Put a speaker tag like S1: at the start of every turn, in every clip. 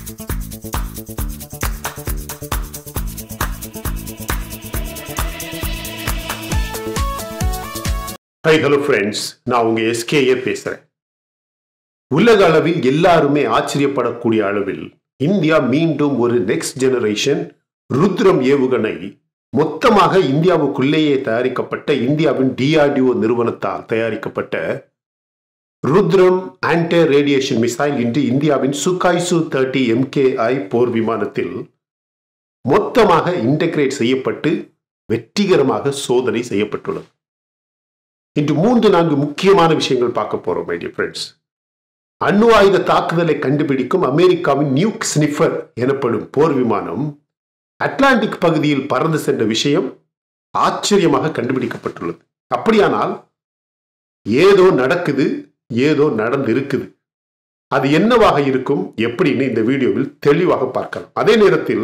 S1: High hello friends நான் உங்க SKA பேசுறேன் உலக அளவில் எல்லாருமே ஆச்சரியப்படக்கூடிய அளவில் இந்தியா மீண்டும் ஒரு நெக்ஸ்ட் ஜெனரேஷன் ருத்ரம் ஏவுகணை மொத்தமாக இந்தியாவுக்குள்ளேயே தயாரிக்கப்பட்ட இந்தியாவின் டிஆர்டிஓ நிறுவனத்தால் தயாரிக்கப்பட்ட ருத்ரம் ஆன்டே ரேடியேஷன் மிசைல் இன்று இந்தியாவின் சுகாய்சு தேர்ட்டி எம்கேஐ போர் விமானத்தில் மொத்தமாக இன்டகிரேட் செய்யப்பட்டு வெற்றிகரமாக சோதனை செய்யப்பட்டுள்ளது இன்று மூன்று நான்கு முக்கியமான விஷயங்கள் பார்க்க போறோம் மை டியர் ஃப்ரெண்ட்ஸ் அணு ஆயுத தாக்குதலை கண்டுபிடிக்கும் அமெரிக்காவின் நியூக் ஸ்னிஃபர் எனப்படும் போர் விமானம் அட்லாண்டிக் பகுதியில் பறந்து சென்ற விஷயம் ஆச்சரியமாக கண்டுபிடிக்கப்பட்டுள்ளது அப்படியானால் ஏதோ நடக்குது ஏதோ நடந்து இருக்குது அது என்னவாக இருக்கும் எப்படின்னு இந்த வீடியோவில் தெளிவாக பார்க்கலாம் அதே நேரத்தில்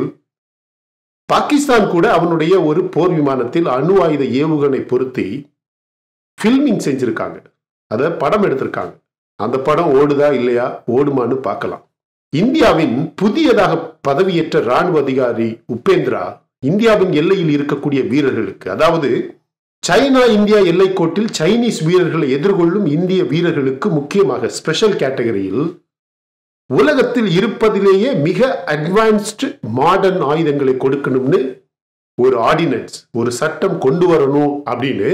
S1: பாகிஸ்தான் கூட அவனுடைய ஒரு போர் விமானத்தில் அணு ஆயுத ஏவுகணை பொருத்தி ஃபில்மிங் செஞ்சிருக்காங்க அதை படம் எடுத்திருக்காங்க அந்த படம் ஓடுதா இல்லையா ஓடுமான்னு பார்க்கலாம் இந்தியாவின் புதியதாக பதவியேற்ற ராணுவ அதிகாரி உபேந்திரா இந்தியாவின் எல்லையில் இருக்கக்கூடிய வீரர்களுக்கு அதாவது சைனா இந்தியா எல்லைக்கோட்டில் சைனீஸ் வீரர்களை எதிர்கொள்ளும் இந்திய வீரர்களுக்கு முக்கியமாக ஸ்பெஷல் கேட்டகரியில் உலகத்தில் இருப்பதிலேயே மிக அட்வான்ஸ்டு மாடர்ன் ஆயுதங்களை கொடுக்கணும்னு ஒரு ஆர்டினன்ஸ் ஒரு சட்டம் கொண்டு வரணும் அப்படின்னு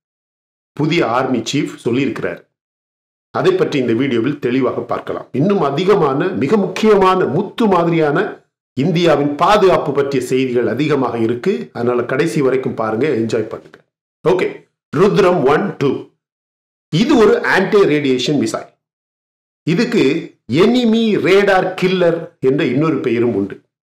S1: புதிய ஆர்மி சீஃப் சொல்லியிருக்கிறார் அதை பற்றி இந்த வீடியோவில் தெளிவாக பார்க்கலாம் இன்னும் அதிகமான மிக முக்கியமான முத்து மாதிரியான இந்தியாவின் பாதுகாப்பு பற்றிய செய்திகள் அதிகமாக இருக்கு அதனால கடைசி வரைக்கும் பாருங்க என்ஜாய் பண்ணுங்க ஓகே ருத்ரம் ஒன் டூ இது ஒரு ஆன்டி ரேடியேஷன் மிசைல் இதுக்கு எனிமி ரேடார் கில்லர் என்ற இன்னொரு பெயரும் உண்டு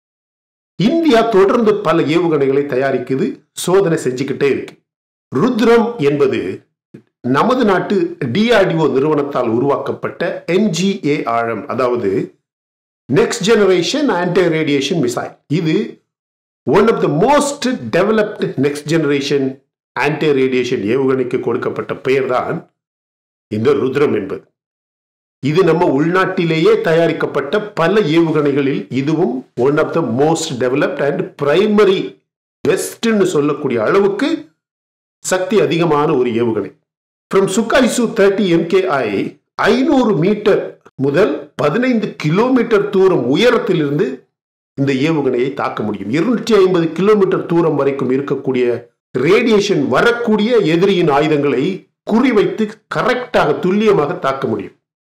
S1: இந்தியா தொடர்ந்து பல ஏவுகணைகளை தயாரிக்குது சோதனை செஞ்சுக்கிட்டே இருக்கு ருத்ரம் என்பது நமது நாட்டு டிஆர்டிஓ நிறுவனத்தால் உருவாக்கப்பட்ட என்ஜிஏ ஆழம் அதாவது next generation anti radiation missile இது one of the most developed next generation anti radiation ஏவுகணைக்கு கொடுக்கப்பட்ட பெயர் தான் இந்த ருத்ரம் என்பது இது நம்ம உள்நாட்டிலேயே தயாரிக்கப்பட்ட பல ஏவுகணைகளில் இதுவும் one of the most developed and primary பெஸ்ட்னு சொல்லக்கூடிய அளவுக்கு சக்தி அதிகமான ஒரு ஏவுகணை ஃப்ரம் சுக்காய்சு தேர்ட்டி எம்கேஐ ஐநூறு மீட்டர் முதல் பதினைந்து கிலோமீட்டர் தூரம் உயரத்திலிருந்து இந்த ஏவுகணையை தாக்க முடியும் இருநூற்றி ஐம்பது கிலோமீட்டர் தூரம் வரைக்கும் இருக்கக்கூடிய ரேடியேஷன் வரக்கூடிய எதிரியின் ஆயுதங்களை குறிவைத்து கரெக்டாக துல்லியமாக தாக்க முடியும்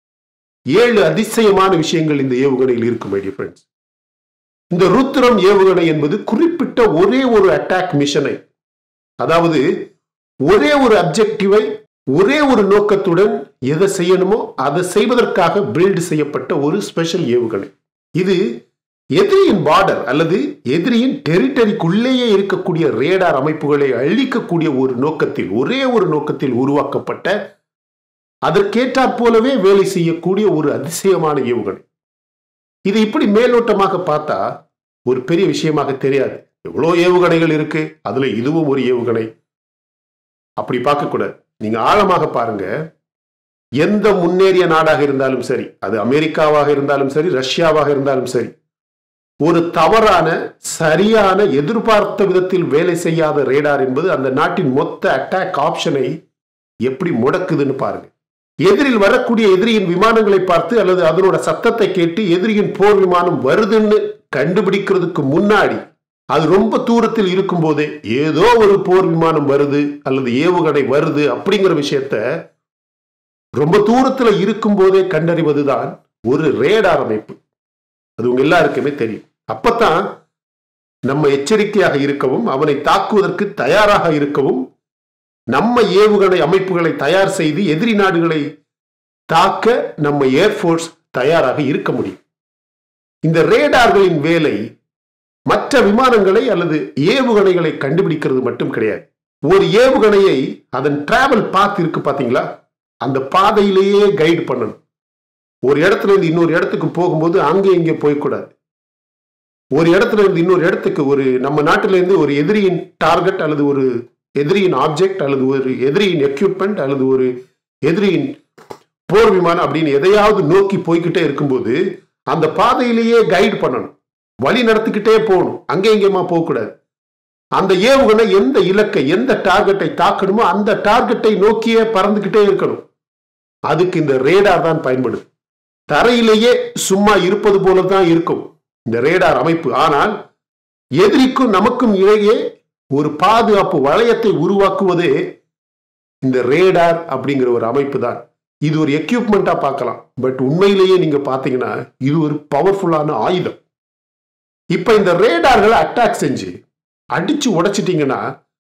S1: ஏழு அதிசயமான விஷயங்கள் இந்த ஏவுகணையில் இருக்கும் மை ஃப்ரெண்ட்ஸ் இந்த ருத்ரம் ஏவுகணை என்பது குறிப்பிட்ட ஒரே ஒரு அட்டாக் மிஷனை அதாவது ஒரே ஒரு அப்ஜெக்டிவை ஒரே ஒரு நோக்கத்துடன் எதை செய்யணுமோ அதை செய்வதற்காக பில்டு செய்யப்பட்ட ஒரு ஸ்பெஷல் ஏவுகணை இது எதிரியின் பார்டர் அல்லது எதிரியின் டெரிட்டரிக்குள்ளேயே இருக்கக்கூடிய ரேடார் அமைப்புகளை அழிக்கக்கூடிய ஒரு நோக்கத்தில் ஒரே ஒரு நோக்கத்தில் உருவாக்கப்பட்ட அதற்கேற்றாற் போலவே வேலை செய்யக்கூடிய ஒரு அதிசயமான ஏவுகணை இது இப்படி மேலோட்டமாக பார்த்தா ஒரு பெரிய விஷயமாக தெரியாது எவ்வளோ ஏவுகணைகள் இருக்கு அதுல இதுவும் ஒரு ஏவுகணை அப்படி பார்க்கக்கூடாது நீங்க ஆழமாக பாருங்க எந்த முன்னேறிய நாடாக இருந்தாலும் சரி அது அமெரிக்காவாக இருந்தாலும் சரி ரஷ்யாவாக இருந்தாலும் சரி ஒரு தவறான சரியான எதிர்பார்த்த விதத்தில் வேலை செய்யாத ரேடார் என்பது அந்த நாட்டின் மொத்த அட்டாக் ஆப்ஷனை எப்படி முடக்குதுன்னு பாருங்க எதிரில் வரக்கூடிய எதிரியின் விமானங்களை பார்த்து அல்லது அதனோட சத்தத்தை கேட்டு எதிரியின் போர் விமானம் வருதுன்னு கண்டுபிடிக்கிறதுக்கு முன்னாடி அது ரொம்ப தூரத்தில் இருக்கும் போதே ஏதோ ஒரு போர் விமானம் வருது அல்லது ஏவுகணை வருது அப்படிங்கிற விஷயத்த ரொம்ப தூரத்துல இருக்கும் போதே கண்டறிவதுதான் ஒரு ரேடார் அமைப்பு அது உங்க எல்லாருக்குமே தெரியும் அப்பத்தான் நம்ம எச்சரிக்கையாக இருக்கவும் அவனை தாக்குவதற்கு தயாராக இருக்கவும் நம்ம ஏவுகணை அமைப்புகளை தயார் செய்து எதிரி நாடுகளை தாக்க நம்ம ஏர்ஃபோர்ஸ் தயாராக இருக்க முடியும் இந்த ரேடார்களின் வேலை மற்ற விமானங்களை அல்லது ஏவுகணைகளை கண்டுபிடிக்கிறது மட்டும் கிடையாது ஒரு ஏவுகணையை அதன் டிராவல் பாத் இருக்கு பாத்தீங்களா அந்த பாதையிலேயே கைடு பண்ணணும் ஒரு இடத்துல இருந்து இன்னொரு இடத்துக்கு போகும்போது அங்கே இங்கே போய்க்கூடாது ஒரு இடத்துல இருந்து இன்னொரு இடத்துக்கு ஒரு நம்ம நாட்டில இருந்து ஒரு எதிரியின் டார்கெட் அல்லது ஒரு எதிரியின் ஆப்ஜெக்ட் அல்லது ஒரு எதிரியின் எக்யூப்மெண்ட் அல்லது ஒரு எதிரியின் போர் விமானம் அப்படின்னு எதையாவது நோக்கி போய்கிட்டே இருக்கும்போது அந்த பாதையிலேயே கைடு பண்ணணும் வழி நடத்திக்கிட்டே போகணும் அங்கே இங்கேயுமா போகக்கூடாது அந்த ஏவுகணை எந்த இலக்கை எந்த டார்கெட்டை தாக்கணுமோ அந்த டார்கெட்டை நோக்கியே பறந்துகிட்டே இருக்கணும் அதுக்கு இந்த ரேடார் தான் பயன்படுது தரையிலேயே சும்மா இருப்பது போல தான் இருக்கும் இந்த ரேடார் அமைப்பு ஆனால் எதிரிக்கும் நமக்கும் இடையே ஒரு பாதுகாப்பு வளையத்தை உருவாக்குவதே இந்த ரேடார் அப்படிங்கிற ஒரு அமைப்பு தான் இது ஒரு எக்யூப்மெண்ட்டா பார்க்கலாம் பட் உண்மையிலேயே நீங்க பாத்தீங்கன்னா இது ஒரு பவர்ஃபுல்லான ஆயுதம் இப்ப இந்த ரேடார்களை அட்டாக் செஞ்சு அடிச்சு உடைச்சிட்டீங்கன்னா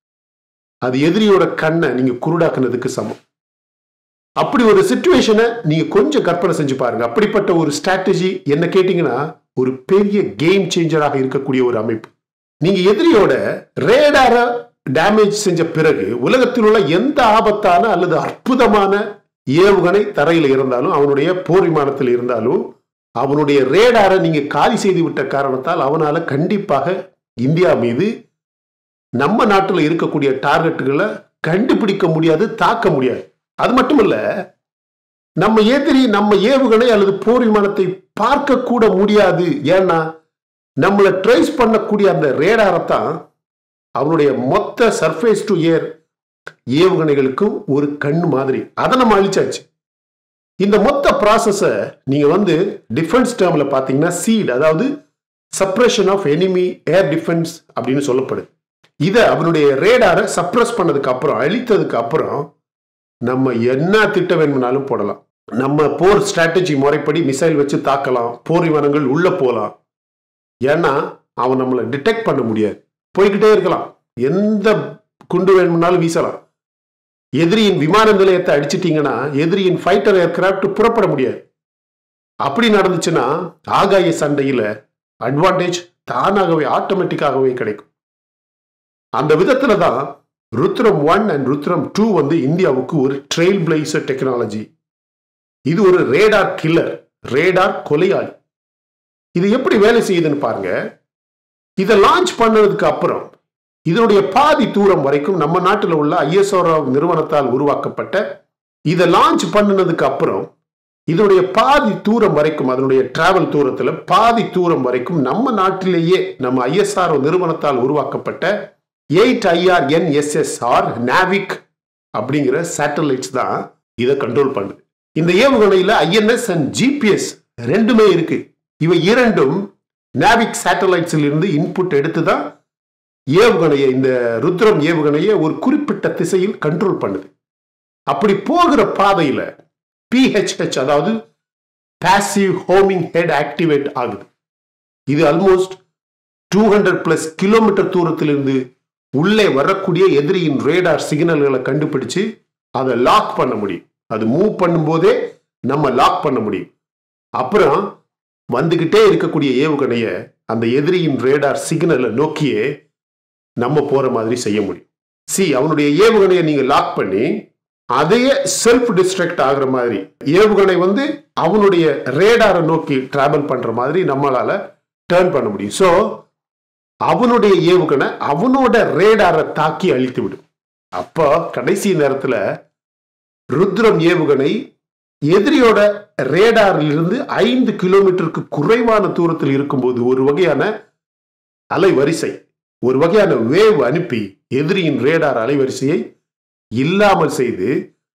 S1: அது எதிரியோட கண்ணை நீங்க குருடாக்குனதுக்கு சமம் அப்படி ஒரு சுச்சுவேஷனை நீங்க கொஞ்சம் கற்பனை செஞ்சு பாருங்க அப்படிப்பட்ட ஒரு ஸ்ட்ராட்டஜி என்ன கேட்டீங்கன்னா ஒரு பெரிய கேம் சேஞ்சராக இருக்கக்கூடிய ஒரு அமைப்பு நீங்க எதிரியோட ரேடார டேமேஜ் செஞ்ச பிறகு உலகத்தில் உள்ள எந்த ஆபத்தான அல்லது அற்புதமான ஏவுகணை தரையில் இருந்தாலும் அவனுடைய போர் விமானத்தில் இருந்தாலும் அவனுடைய ரேடாரை நீங்க காலி செய்து விட்ட காரணத்தால் அவனால கண்டிப்பாக இந்தியா மீது நம்ம நாட்டில் இருக்கக்கூடிய டார்கெட்டுகளை கண்டுபிடிக்க முடியாது தாக்க முடியாது அது மட்டும் இல்ல நம்ம எதிரி நம்ம ஏவுகணை அல்லது போர் விமானத்தை பார்க்க கூட முடியாது ஏன்னா நம்மளை ட்ரேஸ் பண்ணக்கூடிய அந்த ரேடாரை தான் அவனுடைய மொத்த சர்ஃபேஸ் டு ஏர் ஏவுகணைகளுக்கும் ஒரு கண் மாதிரி அதை நம்ம அழிச்சாச்சு இந்த மொத்த ப்ராசஸை நீங்க வந்து டிஃபென்ஸ் டேர்ம்ல பாத்தீங்கன்னா சீட் அதாவது suppression of enemy air defence அப்படின்னு சொல்லப்படுது இதை அவனுடைய ரேடாரை சப்ரஸ் பண்ணதுக்கு அப்புறம் அழித்ததுக்கு அப்புறம் நம்ம என்ன திட்டம் வேணும்னாலும் போடலாம் நம்ம போர் ஸ்ட்ராட்டஜி முறைப்படி மிசைல் வச்சு தாக்கலாம் போர் விமானங்கள் உள்ள போகலாம் ஏன்னா அவன் நம்மளை டிடெக்ட் பண்ண முடியாது போய்கிட்டே இருக்கலாம் எந்த குண்டு வேணும்னாலும் வீசலாம் எதிரியின் விமான நிலையத்தை அடிச்சிட்டீங்கன்னா எதிரியின் ஃபைட்டர் ஏர்கிராஃப்ட் புறப்பட முடியாது அப்படி நடந்துச்சுன்னா ஆகாய சண்டையில அட்வான்டேஜ் தானாகவே ஆட்டோமேட்டிக்காகவே கிடைக்கும் அந்த விதத்துல தான் Rudram one and Rudram two வந்து இந்தியாவுக்கு ஒரு ட்ரெயில் பிளேசர் டெக்னாலஜி இது ஒரு ரேடார் கில்லர் ரேடார் கொலையாளி இது எப்படி வேலை செய்யுதுன்னு பாருங்க இதை லான்ச் பண்ணதுக்கு அப்புறம் இதனுடைய பாதி தூரம் வரைக்கும் நம்ம நாட்டில் உள்ள ஐஎஸ்ஓ நிறுவனத்தால் உருவாக்கப்பட்ட இதை லான்ச் பண்ணினதுக்கு அப்புறம் இதனுடைய பாதி தூரம் வரைக்கும் அதனுடைய டிராவல் தூரத்தில் பாதி தூரம் வரைக்கும் நம்ம நாட்டிலேயே நம்ம ஐஎஸ்ஆர் நிறுவனத்தால் உருவாக்கப்பட்ட எயிட் ஐஆர் என்எஸ்எஸ்ஆர் நாவிக் அப்படிங்கிற சேட்டலைட்ஸ் தான் இதை கண்ட்ரோல் பண்ணுது இந்த ஏவுகணையில் ஐஎன்எஸ் அண்ட் ஜிபிஎஸ் ரெண்டுமே இருக்கு இவை இரண்டும் நாவிக் சேட்டலைட்ஸில் இருந்து இன்புட் எடுத்து தான் ஏவுகணையை இந்த ருத்ரம் ஏவுகணையை ஒரு குறிப்பிட்ட திசையில் கண்ட்ரோல் பண்ணுது அப்படி போகிற பாதையில் பிஹெச்ஹெச் அதாவது பாசிவ் ஹோமிங் ஹெட் ஆக்டிவேட் ஆகுது இது almost two hundred plus kilometre தூரத்திலிருந்து உள்ளே வரக்கூடிய எதிரியின் ரேடார் சிக்னல்களை கண்டுபிடிச்சு அதை லாக் பண்ண முடியும் அது மூவ் பண்ணும்போதே நம்ம லாக் பண்ண முடியும் அப்புறம் வந்துகிட்டே இருக்கக்கூடிய ஏவுகணையை அந்த எதிரியின் ரேடார் சிக்னலை நோக்கியே நம்ம போற மாதிரி செய்ய முடியும் சி அவனுடைய ஏவுகணையை நீங்க லாக் பண்ணி அதையே செல்ஃப் டிஸ்ட்ரக்ட் ஆகுற மாதிரி ஏவுகணை வந்து அவனுடைய ரேடாரை நோக்கி டிராவல் பண்ற மாதிரி நம்மளால டேர்ன் பண்ண முடியும் ஸோ அவனுடைய ஏவுகணை அவனோட ரேடாரை தாக்கி அழித்து விடும் அப்போ கடைசி நேரத்துல ருத்ரம் ஏவுகணை எதிரியோட ரேடாரில் இருந்து ஐந்து கிலோமீட்டருக்கு குறைவான தூரத்தில் இருக்கும்போது ஒரு வகையான அலைவரிசை ஒரு வகையான வேவ் அனுப்பி எதிரியின் ரேடார் அலைவரிசையை இல்லாமல் செய்து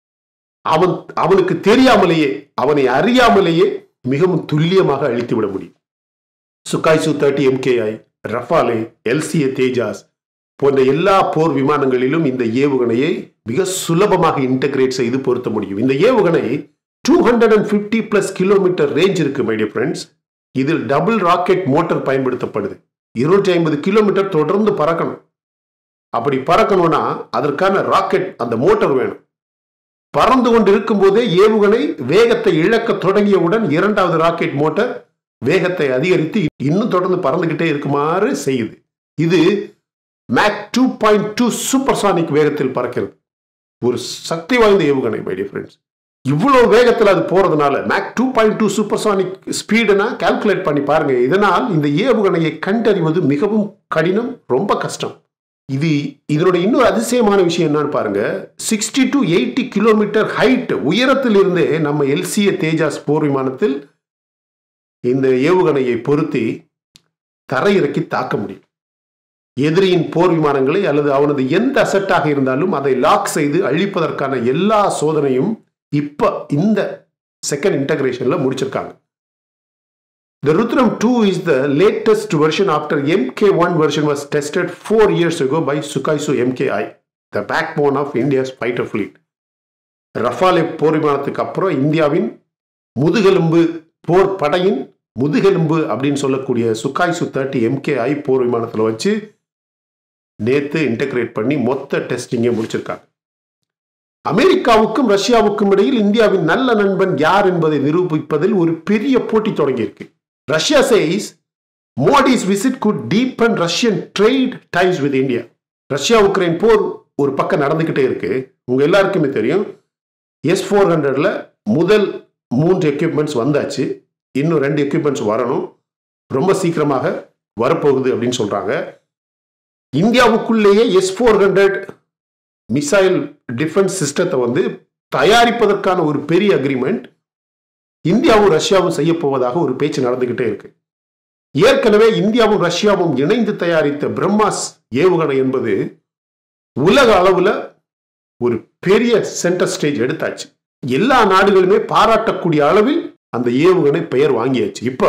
S1: அவன் அவனுக்கு தெரியாமலேயே அவனை அறியாமலேயே மிகவும் துல்லியமாக அழித்து விட முடியும் Sukhoi Su thirty MKI Rafale LCA Tejas போன்ற எல்லா போர் விமானங்களிலும் இந்த ஏவுகணையை மிக சுலபமாக இன்டகிரேட் செய்து பொருத்த முடியும் இந்த ஏவுகணை two hundred and fifty plus kilometre range இருக்கு மை டியர் ஃப்ரெண்ட்ஸ் இதில் டபுள் ராக்கெட் மோட்டார் பயன்படுத்தப்படுது இருநூற்றி ஐம்பது கிலோமீட்டர் தொடர்ந்து பறக்கணும் அப்படி பறக்கணும்னா அதற்கான ராக்கெட் அந்த மோட்டார் வேணும் பறந்து கொண்டு இருக்கும்போதே ஏவுகணை வேகத்தை இழக்க தொடங்கியவுடன் இரண்டாவது ராக்கெட் மோட்டார் வேகத்தை அதிகரித்து இன்னும் தொடர்ந்து பறந்துகிட்டே இருக்குமாறு செய்யுது இது Mach two point two supersonic வேகத்தில் பறக்கிறது ஒரு சக்தி வாய்ந்த ஏவுகணை மை டியர் ஃப்ரெண்ட்ஸ் இவ்வளவு வேகத்தில் அது போறதுனால Mach two point two supersonic ஸ்பீடுனா கால்குலேட் பண்ணி பாருங்க இதனால் இந்த ஏவுகணையை கண்டறிவது மிகவும் கடினம் ரொம்ப கஷ்டம் இது இதனுடைய இன்னொரு அதிசயமான விஷயம் என்னன்னு பாருங்க sixty to eighty kilometre height உயரத்தில் இருந்தே நம்ம எல்சிஏ தேஜாஸ் போர் விமானத்தில் இந்த ஏவுகணையை பொருத்தி தரையிறக்கி தாக்க முடியும் எதிரியின் போர் விமானங்களை அல்லது அவனது எந்த அசட்டாக இருந்தாலும் அதை லாக் செய்து அழிப்பதற்கான எல்லா சோதனையும் இப்ப இந்த செகண்ட் இன்டகிரேஷன்ல முடிச்சிருக்காங்க The Rudram 2 is the latest version after MK1 version was tested four years ago by Sukaisu MKI, the backbone of India's fighter fleet. Rafale போர் விமானத்துக்கு அப்புறம் இந்தியாவின் முதுகெலும்பு போர் படையின் முதுகெலும்பு அப்படின்னு சொல்லக்கூடிய சுக்காய்சு தேர்ட்டி எம்கேஐ போர் விமானத்தில் வச்சு நேத்து இன்டகிரேட் பண்ணி மொத்த டெஸ்டிங்கை முடிச்சிருக்காங்க அமெரிக்காவுக்கும் ரஷ்யாவுக்கும் இடையில் இந்தியாவின் நல்ல நண்பன் யார் என்பதை நிரூபிப்பதில் ஒரு பெரிய போட்டி தொடங்கியிருக்கு Russia says Modi's visit could deepen Russian trade ties with India Russia Ukraine போர் ஒரு பக்கம் நடந்துகிட்டே இருக்கு உங்க எல்லாருக்குமே தெரியும் எஸ் ஃபோர் ஹண்ட்ரட்ல முதல் மூன்று எக்யூப்மெண்ட்ஸ் வந்தாச்சு இன்னும் ரெண்டு எக்யூப்மெண்ட்ஸ் வரணும் ரொம்ப சீக்கிரமாக வரப்போகுது அப்படின்னு சொல்றாங்க இந்தியாவுக்குள்ளேயே S four hundred missile defence சிஸ்டத்தை வந்து தயாரிப்பதற்கான ஒரு பெரிய அக்ரிமெண்ட் இந்தியாவும் ரஷ்யாவும் செய்ய போவதாக ஒரு பேச்சு நடந்துகிட்டே இருக்கு ஏற்கனவே இந்தியாவும் ரஷ்யாவும் இணைந்து தயாரித்த பிரம்மாஸ் ஏவுகணை என்பது உலக அளவுல ஒரு பெரிய சென்டர் ஸ்டேஜ் எடுத்தாச்சு எல்லா நாடுகளுமே பாராட்டக்கூடிய அளவில் அந்த ஏவுகணை பெயர் வாங்கியாச்சு இப்போ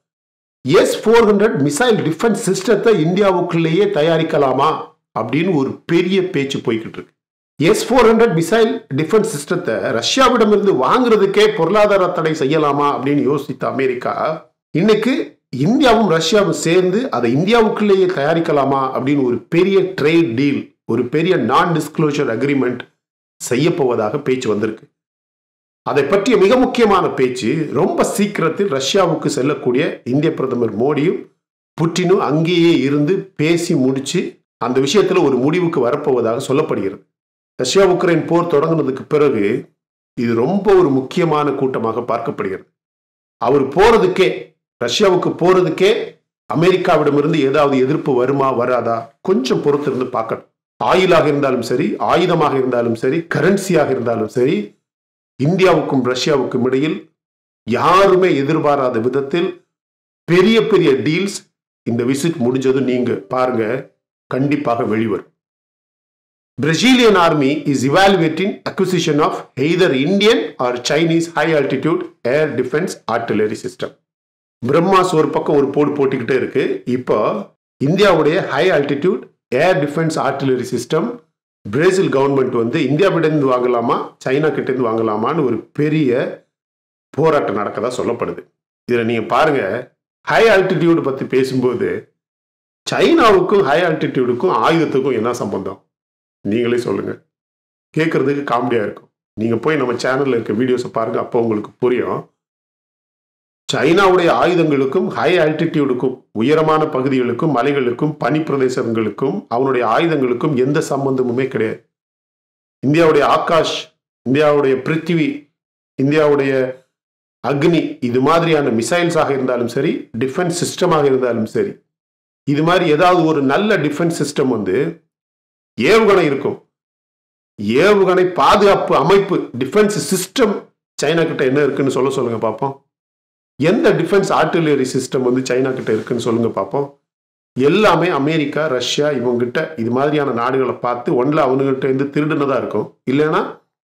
S1: S four hundred missile defence சிஸ்டத்தை இந்தியாவுக்குள்ளேயே தயாரிக்கலாமா அப்படின்னு ஒரு பெரிய பேச்சு போய்கிட்டு இருக்கு S four hundred missile defence சிஸ்டத்தை ரஷ்யாவிடமிருந்து வாங்குறதுக்கே பொருளாதார தடை செய்யலாமா அப்படின்னு யோசித்த அமெரிக்கா இன்னைக்கு இந்தியாவும் ரஷ்யாவும் சேர்ந்து அதை இந்தியாவுக்குள்ளேயே தயாரிக்கலாமா அப்படின்னு ஒரு பெரிய ட்ரேட் டீல் ஒரு பெரிய நான் டிஸ்க்ளோஷர் அக்ரிமெண்ட் செய்ய போவதாக பேச்சு வந்திருக்கு அதை பற்றிய மிக முக்கியமான பேச்சு ரொம்ப சீக்கிரத்தில் ரஷ்யாவுக்கு செல்லக்கூடிய இந்திய பிரதமர் மோடியும் புட்டினும் அங்கேயே இருந்து பேசி முடிச்சு அந்த விஷயத்துல ஒரு முடிவுக்கு வரப்போவதாக சொல்லப்படுகிறது ரஷ்யா உக்ரைன் போர் தொடங்கினதுக்கு பிறகு இது ரொம்ப ஒரு முக்கியமான கூட்டமாக பார்க்கப்படுகிறது அவர் போறதுக்கே ரஷ்யாவுக்கு போறதுக்கே அமெரிக்காவிடமிருந்து ஏதாவது எதிர்ப்பு வருமா வராதா கொஞ்சம் பொறுத்திருந்து பார்க்கணும் ஆயிலாக இருந்தாலும் சரி ஆயுதமாக இருந்தாலும் சரி கரன்சியாக இருந்தாலும் சரி இந்தியாவுக்கும் ரஷ்யாவுக்கும் இடையில் யாருமே எதிர்பாராத விதத்தில் பெரிய பெரிய டீல்ஸ் இந்த விசிட் முடிஞ்சதும் நீங்க பாருங்க கண்டிப்பாக வெளிவரும் Brazilian army is evaluating acquisition of either Indian or Chinese high altitude air defense artillery system. பிரம்மாஸ் ஒரு பக்கம் ஒரு போடு போட்டுக்கிட்டே இருக்கு இப்போ இந்தியாவுடைய high altitude air defence artillery system Brazil government வந்து இந்தியாவிடந்து வாங்கலாமா சைனா கிட்டேருந்து வாங்கலாமான்னு ஒரு பெரிய போராட்டம் நடக்கதா சொல்லப்படுது இதில் நீங்கள் பாருங்க ஹை ஆல்டிடியூடு பற்றி பேசும்போது சைனாவுக்கும் ஹை ஆல்டிடியூடுக்கும் ஆயுதத்துக்கும் என்ன சம்பந்தம் நீங்களே சொல்லுங்க கேட்கறதுக்கு காமெடியாக இருக்கும் நீங்கள் போய் நம்ம சேனலில் இருக்க வீடியோஸை பாருங்க அப்போ உங்களுக்கு புரியும் சைனாவுடைய ஆயுதங்களுக்கும் ஹை ஆல்டிடியூடுக்கும் உயரமான பகுதிகளுக்கும் மலைகளுக்கும் பனி பிரதேசங்களுக்கும் அவனுடைய ஆயுதங்களுக்கும் எந்த சம்பந்தமுமே கிடையாது இந்தியாவுடைய ஆகாஷ் இந்தியாவுடைய பிருத்திவி இந்தியாவுடைய அக்னி இது மாதிரியான மிசைல்ஸாக இருந்தாலும் சரி டிஃபென்ஸ் சிஸ்டமாக இருந்தாலும் சரி இது மாதிரி ஏதாவது ஒரு நல்ல டிஃபென்ஸ் சிஸ்டம் வந்து ஏவுகணை இருக்கும் ஏவுகணை பாதுகாப்பு அமைப்பு டிஃபென்ஸ் சிஸ்டம் சைனா கிட்ட என்ன இருக்குன்னு சொல்ல சொல்லுங்க பார்ப்போம் எந்த டிஃபென்ஸ் ஆர்டிலரி சிஸ்டம் வந்து சைனா கிட்ட இருக்குன்னு சொல்லுங்க பார்ப்போம் எல்லாமே அமெரிக்கா ரஷ்யா இவங்ககிட்ட இது மாதிரியான நாடுகளை பார்த்து ஒன்றில் அவனுகிட்ட இருந்து திருடுனதா இருக்கும் இல்லைன்னா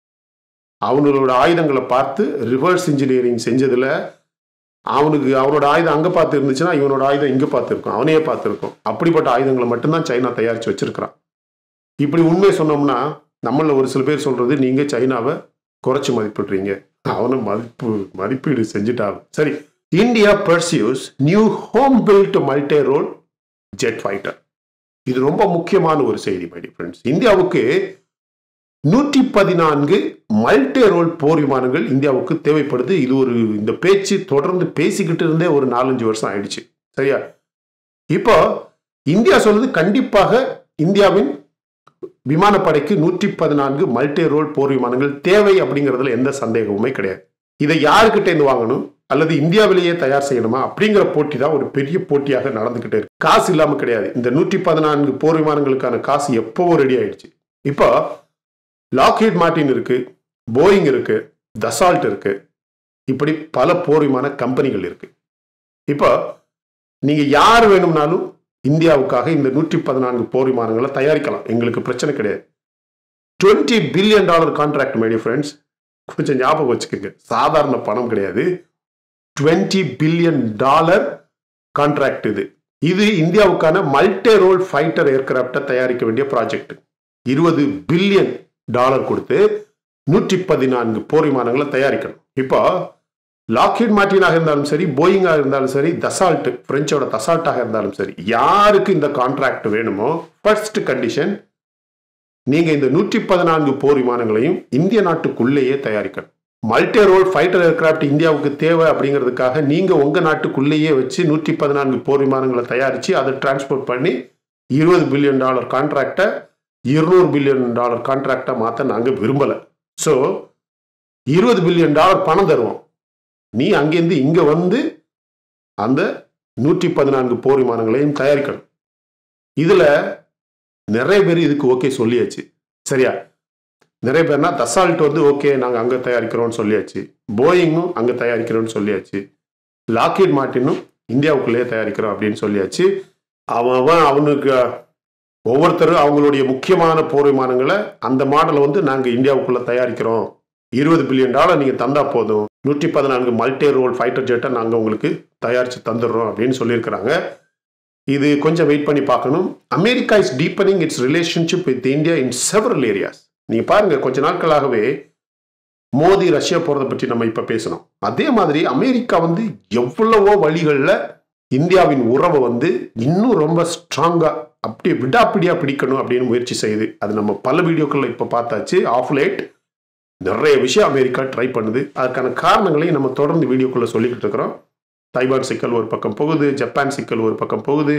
S1: அவங்களோட ஆயுதங்களை பார்த்து ரிவர்ஸ் இன்ஜினியரிங் செஞ்சதுல அவனுக்கு அவனோட ஆயுதம் அங்கே பார்த்து இருந்துச்சுன்னா இவனோட ஆயுதம் இங்கே பார்த்துருக்கும் அவனையே பார்த்துருக்கும் அப்படிப்பட்ட ஆயுதங்களை மட்டும்தான் சைனா தயாரித்து வச்சிருக்கிறான் இப்படி உண்மையை சொன்னோம்னா நம்மள ஒரு சில பேர் சொல்றது நீங்க சைனாவை குறைச்சு மதிப்பிடுறீங்க அவனை மதிப்பு மதிப்பீடு செஞ்சுட்டாங்க சரி India pursues new home built multi role jet fighter இது ரொம்ப முக்கியமான ஒரு செய்தி மை ஃப்ரெண்ட்ஸ் இந்தியாவுக்கு நூற்றி பதினான்கு மல்டி ரோல் போர் விமானங்கள் இந்தியாவுக்கு தேவைப்படுது இது ஒரு இந்த பேச்சு தொடர்ந்து பேசிக்கிட்டு இருந்தே ஒரு நாலஞ்சு வருஷம் ஆயிடுச்சு சரியா இப்போ இந்தியா சொல்றது கண்டிப்பாக இந்தியாவின் விமானப்படைக்கு நூற்றி பதினான்கு மல்டி ரோல் போர் விமானங்கள் தேவை அப்படிங்கிறதுல எந்த சந்தேகமுமே கிடையாது இதை யாருக்கிட்ட இருந்து வாங்கணும் அல்லது இந்தியாவிலேயே தயார் செய்யணுமா அப்படிங்கிற போட்டி தான் ஒரு பெரிய போட்டியாக நடந்துகிட்டே இருக்கு காசு இல்லாம கிடையாது இந்த நூற்றி பதினான்கு போர் விமானங்களுக்கான காசு எப்பவோ ரெடி ஆயிடுச்சு இப்போ லாக்ஹீட் மார்டின் இருக்கு போயிங் இருக்கு தசால்ட் இருக்கு இப்படி பல போர் விமான கம்பெனிகள் இருக்கு இப்போ நீங்க யார் வேணும்னாலும் இந்தியாவுக்காக இந்த நூற்றி பதினான்கு போர் விமானங்களை தயாரிக்கலாம் எங்களுக்கு பிரச்சனை கிடையாது twenty billion dollar contract my dear friends கொஞ்சம் ஞாபகம் வச்சுக்கோங்க சாதாரண பணம் கிடையாது டுவெண்ட்டி பில்லியன் டாலர் கான்ட்ராக்ட் இது இது இந்தியாவுக்கான மல்டி ரோல் ஃபைட்டர் ஏர்கிராப்டை தயாரிக்க வேண்டிய ப்ராஜெக்ட் இருபது பில்லியன் டாலர் கொடுத்து நூற்றி பதினான்கு போர் விமானங்களை தயாரிக்கணும் இப்போ லாக்ஹீட் மார்டினாக இருந்தாலும் சரி போயிங்காக இருந்தாலும் சரி தசால்ட் பிரெஞ்சோட தசால்ட்டாக இருந்தாலும் சரி யாருக்கு இந்த கான்ட்ராக்ட் வேணுமோ ஃபர்ஸ்ட் கண்டிஷன் நீங்க இந்த நூற்றி பதினான்கு போர் விமானங்களையும் இந்திய நாட்டுக்குள்ளேயே தயாரிக்கணும் மல்டி ரோல் ஃபைட்டர் ஏர்கிராஃப்ட் இந்தியாவுக்கு தேவை அப்படிங்கிறதுக்காக நீங்க உங்க நாட்டுக்குள்ளேயே வச்சு நூற்றி பதினான்கு போர் விமானங்களை தயாரிச்சு அதை டிரான்ஸ்போர்ட் பண்ணி இருபது பில்லியன் டாலர் கான்ட்ராக்டை இருநூறு பில்லியன் டாலர் கான்ட்ராக்டை மாற்ற நாங்கள் விரும்பலை ஸோ இருபது பில்லியன் டாலர் பணம் தருவோம் நீ அங்கேருந்து இங்கே வந்து அந்த நூற்றி பதினான்கு போர் விமானங்களையும் தயாரிக்கணும் இதில் நிறைய பேர் இதுக்கு ஓகே சொல்லியாச்சு சரியா நிறைய பேர்னா தசால்ட் வந்து ஓகே நாங்கள் அங்கே தயாரிக்கிறோம்னு சொல்லியாச்சு போயிங்கும் அங்கே தயாரிக்கிறோம்னு சொல்லியாச்சு லாக்கீட் மார்ட்டினும் இந்தியாவுக்குள்ளேயே தயாரிக்கிறோம் அப்படின்னு சொல்லியாச்சு அவன் அவன் அவனுக்கு ஒவ்வொருத்தரும் அவங்களுடைய முக்கியமான போர் விமானங்களை அந்த மாடலை வந்து நாங்கள் இந்தியாவுக்குள்ளே தயாரிக்கிறோம் இருபது பில்லியன் டாலர் நீங்கள் தந்தா போதும் நூற்றி பதினான்கு மல்டி ரோல் ஃபைட்டர் ஜெட்டை நாங்கள் உங்களுக்கு தயாரித்து தந்துடுறோம் அப்படின்னு சொல்லியிருக்கிறாங்க இது கொஞ்சம் வெயிட் பண்ணி பார்க்கணும் America is deepening its relationship with India in several areas நீங்கள் பாருங்க கொஞ்ச நாட்களாகவே மோடி ரஷ்யா போகிறத பற்றி நம்ம இப்போ பேசணும் அதே மாதிரி அமெரிக்கா வந்து எவ்வளவோ வழிகளில் இந்தியாவின் உறவை வந்து இன்னும் ரொம்ப ஸ்ட்ராங்காக அப்படியே விடாப்பிடியாக பிடிக்கணும் அப்படின்னு முயற்சி செய்யுது அது நம்ம பல வீடியோக்களில் இப்போ பார்த்தாச்சு ஆஃப் லேட் நிறைய விஷயம் அமெரிக்கா ட்ரை பண்ணுது அதுக்கான காரணங்களையும் நம்ம தொடர்ந்து வீடியோக்குள்ளே சொல்லிக்கிட்டு இருக்கிறோம் தைவான் சிக்கல் ஒரு பக்கம் போகுது ஜப்பான் சிக்கல் ஒரு பக்கம் போகுது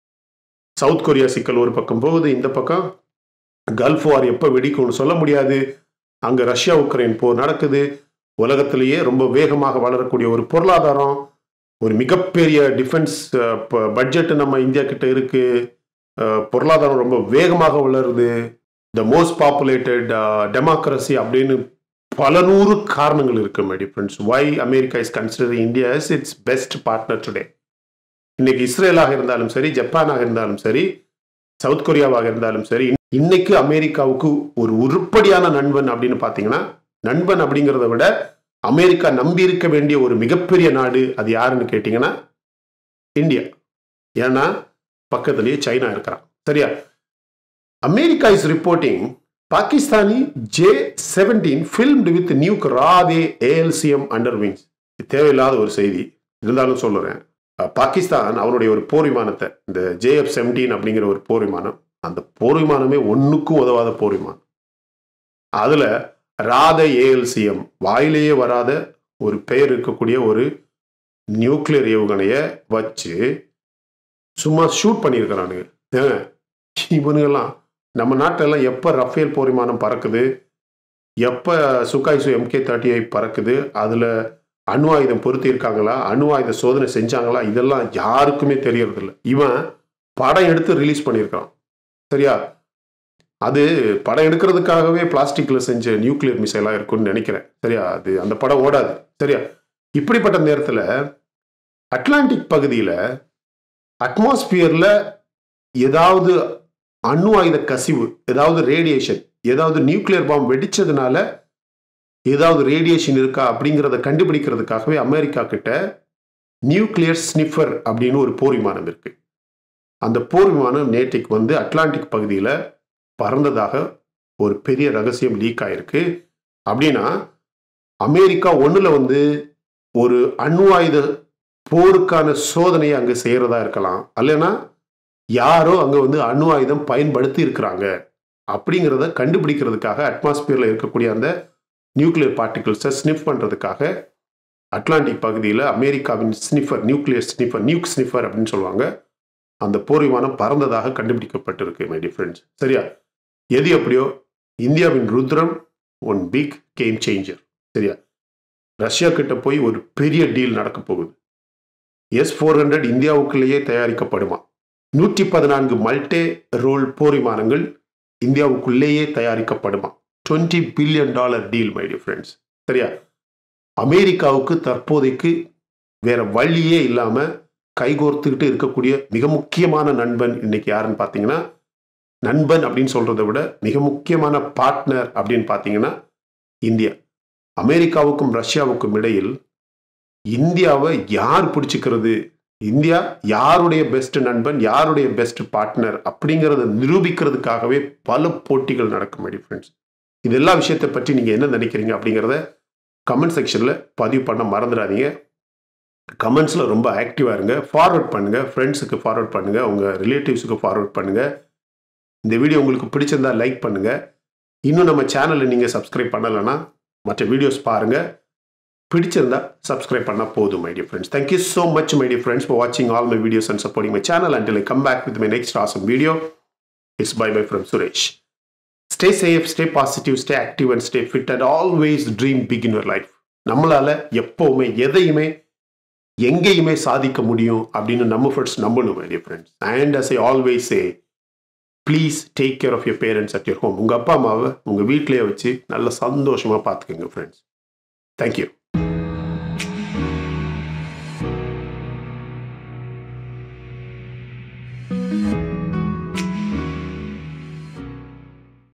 S1: சவுத் கொரியா சிக்கல் ஒரு பக்கம் போகுது இந்த பக்கம் கல்ஃப் வார் எப்போ வெடிக்கும்னு சொல்ல முடியாது அங்கே ரஷ்யா உக்ரைன் போர் நடக்குது உலகத்திலேயே ரொம்ப வேகமாக வளரக்கூடிய ஒரு பொருளாதாரம் ஒரு மிகப்பெரிய டிஃபென்ஸ் பட்ஜெட் நம்ம இந்தியா கிட்ட இருக்கு பொருளாதாரம் ரொம்ப வேகமாக வளருது த மோஸ்ட் பாப்புலேட்டட் டெமோக்ரஸி அப்படின்னு பல நூறு காரணங்கள் இருக்கு my friends why America is consider India is its best partner today இன்னைக்கு இஸ்ரேலாக இருந்தாலும் சரி ஜப்பானாக இருந்தாலும் சரி சவுத் கொரியாவாக இருந்தாலும் சரி இன்னைக்கு அமெரிக்காவுக்கு ஒரு உருப்படியான நண்பன் அப்படின்னு பார்த்தீங்கன்னா நண்பன் அப்படிங்கிறத விட அமெரிக்கா நம்பி இருக்க வேண்டிய ஒரு மிகப்பெரிய நாடு அது யாருன்னு கேட்டிங்கன்னா இந்தியா ஏன்னா பக்கத்துலேயே சைனா இருக்கிறான் சரியா America is reporting Pakistani J seventeen filmed with nuke Raad ALCM under wings தேவையில்லாத ஒரு செய்தி இருந்தாலும் சொல்லுறேன் பாகிஸ்தான் அவனுடைய ஒரு போர் விமானத்தை இந்த ஜேஎஃப் செவன்டீன் அப்படிங்கிற ஒரு போர் விமானம் அந்த போர் விமானமே ஒன்றுக்கும் உதவாத போர் விமானம் அதில் ராத ஏஎல்சிஎம் வாயிலேயே வராத ஒரு பெயர் இருக்கக்கூடிய ஒரு நியூக்ளியர் ஏவுகணையை வச்சு சும்மா ஷூட் பண்ணியிருக்கிறானுங்க இவனுங்கெல்லாம் நம்ம நாட்டிலலாம் எப்போ ரஃபேல் போர் விமானம் பறக்குது எப்போ சுகாய்சு எம்கே தேர்ட்டி எயிட் பறக்குது அதில் அணு ஆயுதம் பொருத்தி இருக்காங்களா அணு ஆயுத சோதனை செஞ்சாங்களா இதெல்லாம் யாருக்குமே தெரியறதில்ல இவன் படம் எடுத்து ரிலீஸ் பண்ணியிருக்கான் சரியா அது படம் எடுக்கிறதுக்காகவே பிளாஸ்டிக்கில் செஞ்ச நியூக்ளியர் மிசைலாக இருக்கும்னு நினைக்கிறேன் சரியா அது அந்த படம் ஓடாது சரியா இப்படிப்பட்ட நேரத்தில் அட்லாண்டிக் பகுதியில் அட்மாஸ்பியரில் ஏதாவது அணு ஆயுத கசிவு ஏதாவது ரேடியேஷன் ஏதாவது நியூக்ளியர் பாம்பு வெடிச்சதுனால ஏதாவது ரேடியேஷன் இருக்கா அப்படிங்கிறத கண்டுபிடிக்கிறதுக்காகவே அமெரிக்கா கிட்ட நியூக்ளியர் ஸ்னிஃபர் அப்படின்னு ஒரு போர் விமானம் இருக்கு அந்த போர் விமானம் நேற்றைக்கு வந்து அட்லாண்டிக் பகுதியில் பறந்ததாக ஒரு பெரிய ரகசியம் லீக் ஆயிருக்கு அப்படின்னா அமெரிக்கா ஒன்றில் வந்து ஒரு அணு ஆயுத போருக்கான சோதனையை அங்கே செய்கிறதா இருக்கலாம் அல்லனா யாரோ அங்கே வந்து அணு ஆயுதம் பயன்படுத்தி இருக்கிறாங்க அப்படிங்கிறத கண்டுபிடிக்கிறதுக்காக அட்மாஸ்பியரில் இருக்கக்கூடிய அந்த நியூக்ளியர் பார்ட்டிகிள்ஸை ஸ்னிஃப் பண்ணுறதுக்காக அட்லாண்டிக் பகுதியில் அமெரிக்காவின் sniffer nuclear sniffer nuke sniffer அப்படின்னு சொல்லுவாங்க அந்த போர் விமானம் பறந்ததாக கண்டுபிடிக்கப்பட்டிருக்கு மை டிஃப்ரெண்ட்ஸ் சரியா எது எப்படியோ இந்தியாவின் Rudram one big game changer சரியா ரஷ்யா கிட்ட போய் ஒரு பெரிய டீல் நடக்க போகுது எஸ் ஃபோர் ஹண்ட்ரட் இந்தியாவுக்குள்ளேயே தயாரிக்கப்படுமா நூற்றி பதினான்கு மல்டே ரோல் போர் விமானங்கள் இந்தியாவுக்குள்ளேயே தயாரிக்கப்படுமா twenty billion dollar deal my dear friends சரியா அமெரிக்காவுக்கு தற்போதைக்கு வேற வழியே இல்லாம கைகோர்த்துக்கிட்டு இருக்கக்கூடிய மிக முக்கியமான நண்பன் இன்னைக்கு யாருன்னு பார்த்தீங்கன்னா நண்பன் அப்படின்னு சொல்றதை விட மிக முக்கியமான பார்ட்னர் அப்படின்னு பார்த்தீங்கன்னா இந்தியா அமெரிக்காவுக்கும் ரஷ்யாவுக்கும் இடையில் இந்தியாவை யார் பிடிச்சிக்கிறது இந்தியா யாருடைய பெஸ்ட் நண்பன் யாருடைய பெஸ்ட் பார்ட்னர் அப்படிங்கிறத நிரூபிக்கிறதுக்காகவே பல போட்டிகள் நடக்கும் மை ஃப்ரெண்ட்ஸ் இது எல்லா விஷயத்தை பற்றி நீங்கள் என்ன நினைக்கிறீங்க அப்படிங்கிறத கமெண்ட் செக்ஷனில் பதிவு பண்ண மறந்துடாதீங்க கமெண்ட்ஸில் ரொம்ப ஆக்டிவாக இருங்க ஃபார்வர்ட் பண்ணுங்கள் ஃப்ரெண்ட்ஸுக்கு ஃபார்வர்ட் பண்ணுங்கள் உங்கள் ரிலேட்டிவ்ஸுக்கு ஃபார்வர்ட் பண்ணுங்கள் இந்த வீடியோ உங்களுக்கு பிடிச்சிருந்தா லைக் பண்ணுங்கள் இன்னும் நம்ம சேனலை நீங்கள் சப்ஸ்கிரைப் பண்ணலைன்னா மற்ற வீடியோஸ் பாருங்கள் பிடிச்சிருந்தா சப்ஸ்கிரைப் பண்ணால் போதும் my dear friends thank you so much my dear friends for வாட்சிங் all my videos and supporting my channel until I come back with my next awesome video it's bye bye from Suresh stay safe stay positive stay active and stay fit and always dream big in your life நம்மளால எப்போவுமே எதையுமே எங்கேயுமே சாதிக்க முடியும் அப்படின்னு நம்ம first நம்பணும் my dear friends and as I always say please take care of your parents at your home உங்கள் அப்பா அம்மாவை உங்கள் வீட்டிலேயே வச்சு நல்ல சந்தோஷமாக பார்த்துக்கோங்க ஃப்ரெண்ட்ஸ் தேங்க்யூ